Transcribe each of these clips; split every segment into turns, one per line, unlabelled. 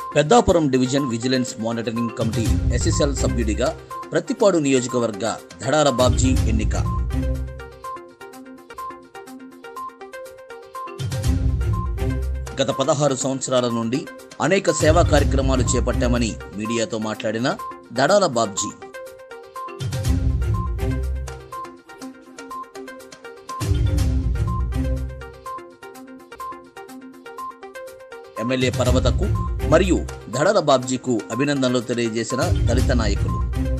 Peddapuram division vigilance monitoring committee S S L సభ్యుడిగా ప్రతిపాడు నియోజకవర్గ ధడాల బాబ్జీ ఎన్నిక గత పదహారు సంవత్సరాల నుండి అనేక సేవా కార్యక్రమాలు చేపట్టామని మీడియాతో మాట్లాడిన దడాల బాబ్జీ ఎమ్మెల్యే పర్వతకు మరియు దడల బాబ్జీకు అభినందనలు తెలియజేసిన దళిత నాయకులు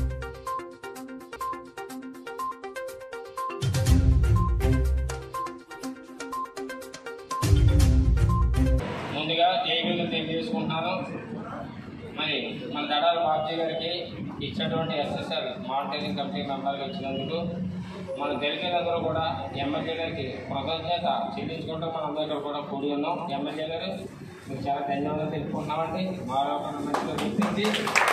ముందుగా జైలు తెలియజేసుకుంటున్నాను మరి మన దడాల బాబ్జీ గారికి ఇచ్చినటువంటి ఎస్ఎస్ఎల్ మానిటరింగ్ కమిటీ మెంబర్గా ఇచ్చినందుకు మన తెలియనందరూ కూడా ఎమ్మెల్యే గారికి కృతజ్ఞత చెల్లించుకుంటూ మనందరూ ఇక్కడ కూడా కూడి ఉన్నాం ఎమ్మెల్యే గారు మీకు చాలా ధన్యవాదాలు తెలుపుకుంటున్నామండి మా లోపల మంచిగా గుర్తించి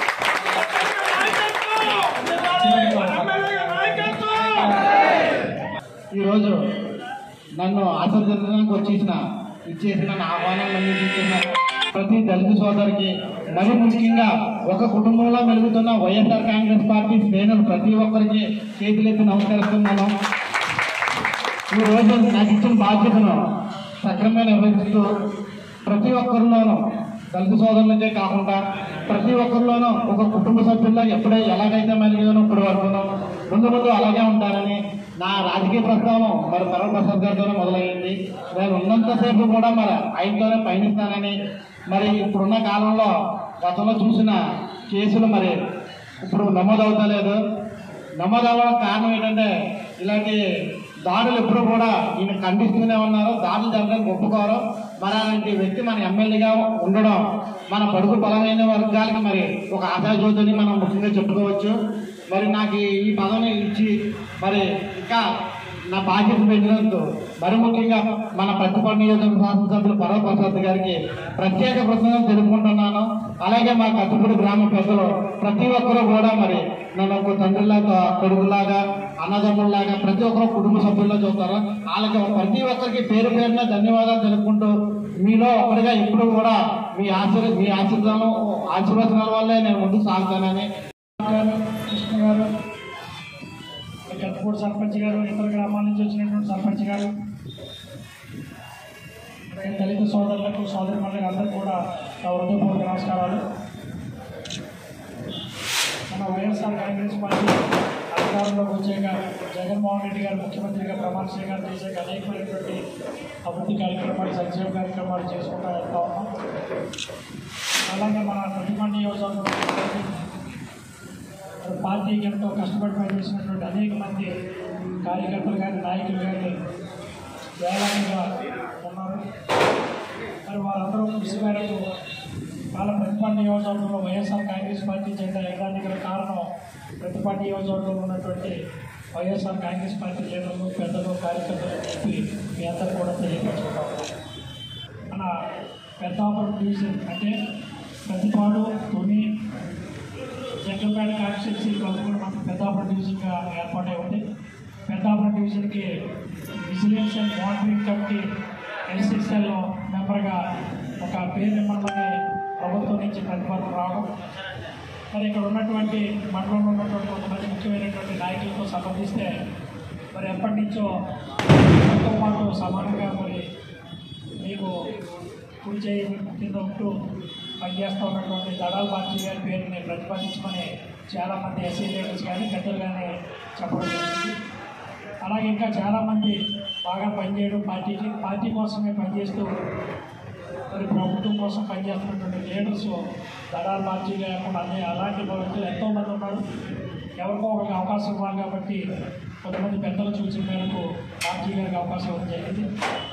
ఈరోజు నన్ను ఆశీర్వదించడానికి వచ్చేసిన ఇచ్చేసిన నా ఆహ్వానాన్ని అందించిన ప్రతి దళిత సోదరికి మరి ముఖ్యంగా ఒక కుటుంబంలో మెలుగుతున్న వైఎస్ఆర్ కాంగ్రెస్ పార్టీ శ్రేణులు ప్రతి ఒక్కరికి చేతులెత్తి నమస్కరిస్తున్నాను ఈ రోజు నాకు ఇచ్చిన బాధ్యతను సక్రమంగా నిర్వహిస్తూ ప్రతి ఒక్కరిలోనూ దళిత సోదరులకే కాకుండా ప్రతి ఒక్కరిలోనూ ఒక కుటుంబ సభ్యుల్లో ఎప్పుడే ఎలాగైతే మెలిగానో ఇప్పుడు వరకునో ముందు ముందు అలాగే ఉంటానని నా రాజకీయ ప్రస్థానం మరి పరమ ప్రసాద్ గారితోనే మొదలైంది నేను ఉన్నంతసేపు కూడా మరి ఆయనతోనే పయనిస్తానని మరి ఇప్పుడున్న కాలంలో గతంలో చూసిన కేసులు మరి ఇప్పుడు నమోదవుతలేదు నమోదవ్వడం కారణం ఏంటంటే ఇలాంటి దాడులు ఎప్పుడు కూడా ఈయన ఖండిస్తూనే ఉన్నారు దాడులు జరగడానికి ఒప్పుకోరు మరి అలాంటి వ్యక్తి మన ఎమ్మెల్యేగా ఉండడం మన పడుకు బలమైన వర్గాలకి మరి ఒక ఆశాజ్యోతిని మనం ముఖ్యంగా చెప్పుకోవచ్చు మరి నాకు ఈ పదవిని ఇచ్చి మరి ఇంకా నా బాధ్యత పెంచినందుకు మరి ముఖ్యంగా మన ప్రతిపక్ష నియోజకవర్గ శాసనసభ్యులు పర్వ ప్రసాద్ గారికి ప్రత్యేక కృతజ్ఞతలు తెలుపుకుంటున్నాను అలాగే మా కత్తిపూడి గ్రామ పెద్దలు ప్రతి ఒక్కరూ కూడా మరి నన్ను ఒక తండ్రిలాగా కొడుకులాగా అన్నదమ్ముల్లాగా ప్రతి ఒక్కరు కుటుంబ సభ్యుల్లో చూస్తారు వాళ్ళకి ప్రతి ఒక్కరికి పేరు పేరున ధన్యవాదాలు తెలుపుకుంటూ మీలో ఒకటిగా ఎప్పుడు కూడా మీ ఆశీర్ మీ ఆశీర్వాదం ఆశీర్వచనాల వల్లే నేను ముందుకు సాగుతానని కృష్ణ గారు గద్దపూడి సర్పంచ్ గారు ఇతర గ్రామాల నుంచి వచ్చినటువంటి సర్పంచ్ గారు అలాగే దళిత సోదరులకు సోదరి అందరికీ కూడా నా హృదయపూర్వక నమస్కారాలు మన వైఎస్ఆర్ కాంగ్రెస్ పార్టీ అధికారంలోకి వచ్చాక జగన్మోహన్ రెడ్డి గారు ముఖ్యమంత్రిగా ప్రమాణ స్వీకారం చేశాక అనేకమైనటువంటి అభివృద్ధి కార్యక్రమాలు సంక్షేమ కార్యక్రమాలు చేసుకుంటూ వెళ్తా ఉన్నాం అలాగే మన ప్రతిభ నియోజకవర్గంలో పార్టీకి ఎంతో కష్టపడి పనిచేసినటువంటి అనేక మంది కార్యకర్తలు కానీ నాయకులు కానీ వేలాదిగా ఉన్నారు మరి వారందరూ కృషి మేరకు వాళ్ళ ప్రతిపాటి నియోజకవర్గంలో వైఎస్ఆర్ కాంగ్రెస్ పార్టీ జెండా ఎగడానికి గల కారణం ప్రతిపాటి నియోజకవర్గంలో ఉన్నటువంటి వైఎస్ఆర్ కాంగ్రెస్ పార్టీ లీడర్లు పెద్దలు కార్యకర్తలు చెప్పి మీ అందరూ కూడా తెలియపరచుకుంటాం మన పెద్దాపురం డివిజన్ అంటే ప్రతిపాడు తొని జగ్గంపేట కాన్స్టిట్యున్సీ పదకొండు మనకు పెద్దాపురం డివిజన్గా ఏర్పాటై ఉంది పెద్దాపురం డివిజన్కి vigilance and monitoring committee S S L మెంబర్గా ఒక పేరు నిమ్మల్ని ప్రభుత్వం నుంచి ప్రతిపాదన రావడం మరి ఇక్కడ ఉన్నటువంటి మండలంలో ఉన్నటువంటి కొంతమంది ముఖ్యమైనటువంటి నాయకులతో సంబంధిస్తే మరి ఎప్పటి నుంచో మనతో పాటు సమానంగా మరి మీకు కుడి చేయి కింద ఉంటూ పనిచేస్తూ ఉన్నటువంటి దడాల్ బాజీ గారి పేరుని ప్రతిపాదించమని చాలామంది ఎస్సీ లీడర్స్ కానీ పెద్దలు కానీ చెప్పడం జరిగింది అలాగే ఇంకా చాలామంది బాగా పనిచేయడం పార్టీకి పార్టీ కోసమే పనిచేస్తూ మరి ప్రభుత్వం కోసం పనిచేస్తున్నటువంటి లీడర్స్ దడాల్ బాజీ లేకుండా అనే అలాంటి వ్యక్తులు ఎంతోమంది ఉన్నారు ఎవరికో ఒకరికి అవకాశం ఇవ్వాలి కాబట్టి కొంతమంది పెద్దలు చూసిన మేరకు బాజీ గారికి అవకాశం ఇవ్వడం జరిగింది